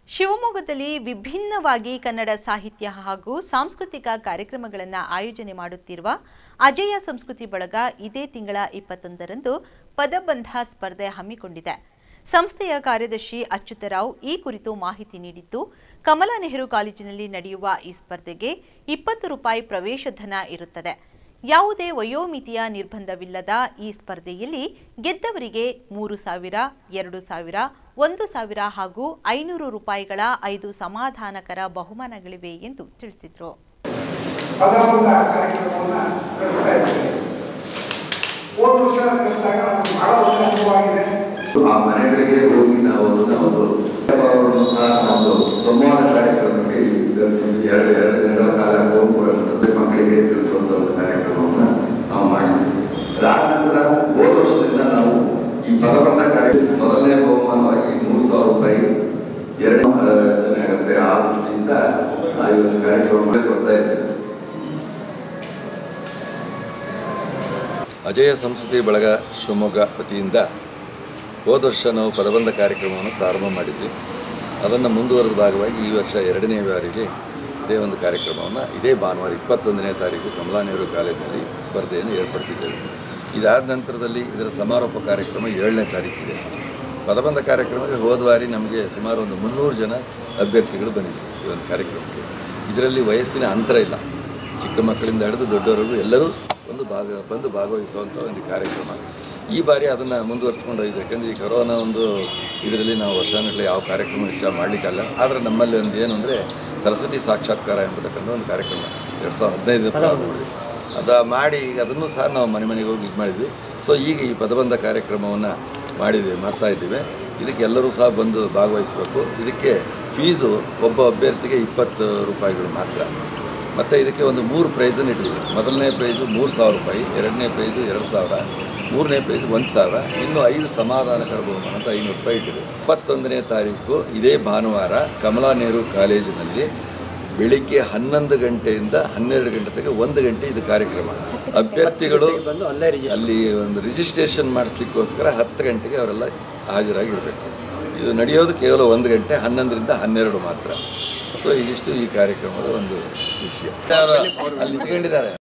ಶಿವಮೊಗ್ಗದಲ್ಲಿ ವಿಭಿನ್ನವಾಗಿ ಕನ್ನಡ ಸಾಹಿತ್ಯ ಹಾಗೂ ಸಾಂಸ್ಕೃತಿಕ ಕಾರ್ಯಕ್ರಮಗಳನ್ನು ಆಯೋಜನೆ ಮಾಡುತ್ತಿರುವ ಅಜಯ ಸಂಸ್ಕೃತಿ ಬಳಗ ಇದೇ ತಿಂಗಳ ಇಪ್ಪತ್ತೊಂದರಂದು ಪದಬಂಧ ಸ್ಪರ್ಧೆ ಹಮ್ಮಿಕೊಂಡಿದೆ ಸಂಸ್ಥೆಯ ಕಾರ್ಯದರ್ಶಿ ಅಚ್ಯುತರಾವ್ ಈ ಕುರಿತು ಮಾಹಿತಿ ನೀಡಿದ್ದು ಕಮಲಾ ನೆಹರು ಕಾಲೇಜಿನಲ್ಲಿ ನಡೆಯುವ ಈ ಸ್ಪರ್ಧೆಗೆ ಇಪ್ಪತ್ತು ರೂಪಾಯಿ ಪ್ರವೇಶಧನ ಇರುತ್ತದೆ ಯಾವುದೇ ವಯೋಮಿತಿಯ ನಿರ್ಬಂಧವಿಲ್ಲದ ಈ ಸ್ಪರ್ಧೆಯಲ್ಲಿ ಗೆದ್ದವರಿಗೆ ಮೂರು ಸಾವಿರ ಎರಡು ಸಾವಿರ ಒಂದು ಸಾವಿರ ಹಾಗೂ ಐನೂರು ರೂಪಾಯಿಗಳ ಐದು ಸಮಾಧಾನಕರ ಬಹುಮಾನಗಳಿವೆ ಎಂದು ತಿಳಿಸಿದರು ಪದಬಂಧ ಕಾರ್ಯಕ್ರಮವನ್ನು ನಡೆಸ್ತಾ ಇದ್ದೇವೆ ಹೋದ ವರ್ಷ ನಡೆಸಿದಾಗ ನಮಗೆ ಬಹಳ ಒಳ್ಳೆಯ ಅನುಭವವಾಗಿದೆ ಆ ಮನೆಗಳಿಗೆ ಹೋಗಿ ನಾವು ಅದನ್ನ ಒಂದು ಅವರನ್ನು ಸಹ ಒಂದು ಸಂವಾದ ಕಾರ್ಯಕ್ರಮಕ್ಕೆ ಕರೆಸಿದ್ವಿ. ಎರಡು ಎರಡು ದಿನಗಳ ಕಾಲ ಹೋಗುವಂಥದ್ದು ಮಕ್ಕಳಿಗೆ ತಿಳಿಸುವಂಥ ಒಂದು ಕಾರ್ಯಕ್ರಮವನ್ನು ನಾವು ಮಾಡಿದ್ವಿ ಅದಾದ ನಂತರ ಹೋದ ವರ್ಷದಿಂದ ನಾವು ಈ ಪದಬಂಧ ಕಾರ್ಯ ಮೊದಲನೇ ಬಹುಮಾನವಾಗಿ ಮೂರು ಸಾವಿರ ರೂಪಾಯಿ ಎರಡು ರಚನೆ ಆಗುತ್ತೆ ಆ ದೃಷ್ಟಿಯಿಂದ ಆ ಈ ಒಂದು ಕಾರ್ಯಕ್ರಮ ಕೊಡ್ತಾ ಇದ್ದೇವೆ ಅಜಯ ಸಂಸ್ಕೃತಿ ಬಳಗ ಶಿವಮೊಗ್ಗ ವತಿಯಿಂದ ಹೋದ ವರ್ಷ ನಾವು ಪದಬಂಧ ಕಾರ್ಯಕ್ರಮವನ್ನು ಪ್ರಾರಂಭ ಮಾಡಿದ್ವಿ ಅದನ್ನು ಮುಂದುವರೆದ ಭಾಗವಾಗಿ ಈ ವರ್ಷ ಎರಡನೇ ಬಾರಿಗೆ ಇದೇ ಒಂದು ಕಾರ್ಯಕ್ರಮವನ್ನು ಇದೇ ಭಾನುವಾರ ಇಪ್ಪತ್ತೊಂದನೇ ತಾರೀಕು ಕಮಲಾ ನೆಹರು ಕಾಲೇಜಿನಲ್ಲಿ ಸ್ಪರ್ಧೆಯನ್ನು ಏರ್ಪಡಿಸಿದ್ದೇವೆ ಇದಾದ ನಂತರದಲ್ಲಿ ಇದರ ಸಮಾರೋಪ ಕಾರ್ಯಕ್ರಮ ಏಳನೇ ತಾರೀಕಿದೆ ಪದಬಂಧ ಕಾರ್ಯಕ್ರಮಕ್ಕೆ ಹೋದ ಬಾರಿ ನಮಗೆ ಸುಮಾರು ಒಂದು ಮುನ್ನೂರು ಜನ ಅಭ್ಯರ್ಥಿಗಳು ಬಂದಿದ್ದರು ಈ ಒಂದು ಕಾರ್ಯಕ್ರಮಕ್ಕೆ ಇದರಲ್ಲಿ ವಯಸ್ಸಿನ ಅಂತರ ಇಲ್ಲ ಚಿಕ್ಕ ಮಕ್ಕಳಿಂದ ಹಿಡಿದು ದೊಡ್ಡವರೆಗೂ ಎಲ್ಲರೂ ಒಂದು ಭಾಗ ಬಂದು ಭಾಗವಹಿಸುವಂಥ ಒಂದು ಕಾರ್ಯಕ್ರಮ ಈ ಬಾರಿ ಅದನ್ನು ಮುಂದುವರಿಸ್ಕೊಂಡು ಹೋಗಿದೆ ಯಾಕೆಂದರೆ ಈ ಕೊರೋನಾ ಒಂದು ಇದರಲ್ಲಿ ನಾವು ವರ್ಷಾನುಗಟ್ಟಲೆ ಯಾವ ಕಾರ್ಯಕ್ರಮ ಹೆಚ್ಚಾಗಿ ಮಾಡಲಿಕ್ಕಲ್ಲ ಆದರೆ ನಮ್ಮಲ್ಲಿ ಒಂದು ಏನು ಅಂದರೆ ಸರಸ್ವತಿ ಸಾಕ್ಷಾತ್ಕಾರ ಎಂಬತಕ್ಕಂಥ ಒಂದು ಕಾರ್ಯಕ್ರಮ ಎರಡು ಸಾವಿರದ ಹದಿನೈದು ಪ್ರಾರಂಭ ಮಾಡಿದ್ವಿ ಅದು ಮಾಡಿ ಈಗ ಅದನ್ನು ಸಹ ನಾವು ಮನೆ ಮನೆಗೆ ಹೋಗಿ ಇದು ಮಾಡಿದ್ವಿ ಸೊ ಈಗ ಈ ಪದಬಂಧ ಕಾರ್ಯಕ್ರಮವನ್ನು ಮಾಡಿದ್ದೀವಿ ಮಾಡ್ತಾ ಇದ್ದೀವಿ ಇದಕ್ಕೆ ಎಲ್ಲರೂ ಸಹ ಬಂದು ಭಾಗವಹಿಸಬೇಕು ಇದಕ್ಕೆ ಫೀಸು ಒಬ್ಬ ಅಭ್ಯರ್ಥಿಗೆ ಇಪ್ಪತ್ತು ರೂಪಾಯಿಗಳು ಮಾತ್ರ ಮತ್ತು ಇದಕ್ಕೆ ಒಂದು ಮೂರು ಪ್ರೈಸನ್ನು ಇಟ್ಟಿದ್ದೀವಿ ಮೊದಲನೇ ಪ್ರೈಸು ಮೂರು ಸಾವಿರ ರೂಪಾಯಿ ಎರಡನೇ ಪ್ರೈಸು ಎರಡು ಸಾವಿರ ಮೂರನೇ ಪ್ರೈಸ್ ಒಂದು ಸಾವಿರ ಇನ್ನು ಐದು ಸಮಾಧಾನಕರ ಬಹುಮಾನ ಅಂತ ಐನೂರು ರೂಪಾಯಿ ಇಟ್ಟಿದೆ ಇಪ್ಪತ್ತೊಂದನೇ ತಾರೀಕು ಇದೇ ಭಾನುವಾರ ಕಮಲಾ ನೆಹರು ಕಾಲೇಜಿನಲ್ಲಿ ಬೆಳಿಗ್ಗೆ ಹನ್ನೊಂದು ಗಂಟೆಯಿಂದ ಹನ್ನೆರಡು ಗಂಟೆ ತನಕ ಒಂದು ಗಂಟೆ ಇದು ಕಾರ್ಯಕ್ರಮ ಅಭ್ಯರ್ಥಿಗಳು ಅಲ್ಲಿ ಒಂದು ರಿಜಿಸ್ಟ್ರೇಷನ್ ಮಾಡಿಸ್ಲಿಕ್ಕೋಸ್ಕರ ಹತ್ತು ಗಂಟೆಗೆ ಅವರೆಲ್ಲ ಹಾಜರಾಗಿರಬೇಕು ಇದು ನಡೆಯೋದು ಕೇವಲ ಒಂದು ಗಂಟೆ ಹನ್ನೊಂದರಿಂದ ಹನ್ನೆರಡು ಮಾತ್ರ ಸೊ ಇದಿಷ್ಟು ಈ ಕಾರ್ಯಕ್ರಮದ ಒಂದು ವಿಷಯ ಅಲ್ಲಿ ನಿಂತ್ಕೊಂಡಿದ್ದಾರೆ